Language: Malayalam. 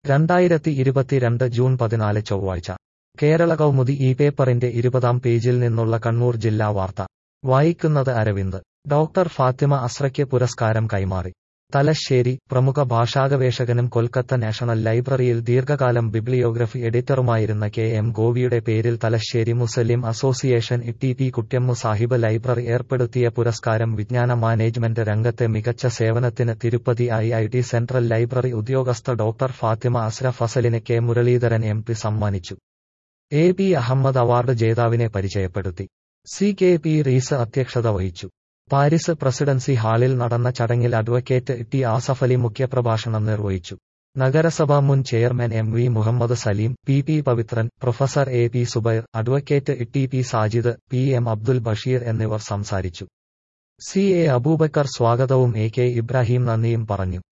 രണ്ടായിരത്തി ഇരുപത്തിരണ്ട് ജൂൺ പതിനാല് ചൊവ്വാഴ്ച കേരള കൗമുദി ഈ പേപ്പറിന്റെ ഇരുപതാം പേജിൽ നിന്നുള്ള കണ്ണൂർ ജില്ലാ വാർത്ത വായിക്കുന്നത് അരവിന്ദ് ഡോക്ടർ ഫാത്തിമ അസ്രയ്ക്ക് പുരസ്കാരം കൈമാറി തലശ്ശേരി പ്രമുഖ ഭാഷാഗവേഷകനും കൊൽക്കത്ത നാഷണൽ ലൈബ്രറിയിൽ ദീർഘകാലം ബിബ്ലിയോഗ്രഫി എഡിറ്ററുമായിരുന്ന കെ എം ഗോവിയുടെ പേരിൽ Thalassery Muslim association T P Kuttyammu Sahib library ഏർപ്പെടുത്തിയ പുരസ്കാരം വിജ്ഞാന മാനേജ്മെന്റ് രംഗത്തെ മികച്ച സേവനത്തിന് Tirupati I I T central library ഉദ്യോഗസ്ഥ ഡോക്ടർ ഫാത്തിമ അസ്ര ഫസലിന് കെ മുരളീധരൻ എം പി സമ്മാനിച്ചു എ പി അഹമ്മദ് അവാർഡ് ജേതാവിനെ പരിചയപ്പെടുത്തി സി കെ പി റീസ് അധ്യക്ഷത വഹിച്ചു പാരിസ് പ്രസിഡൻസി ഹാളിൽ നടന്ന ചടങ്ങിൽ അഡ്വക്കേറ്റ് ടി ആസഫലി മുഖ്യപ്രഭാഷണം നിർവഹിച്ചു നഗരസഭാ മുൻ chairman M V Muhammad Saleem P P Pavithran professor A P Zubair advocate T P Sajid P M Abdul Basheer എന്നിവർ സംസാരിച്ചു സി എ അബൂബക്കർ സ്വാഗതവും എ കെ ഇബ്രാഹിം നന്ദിയും പറഞ്ഞു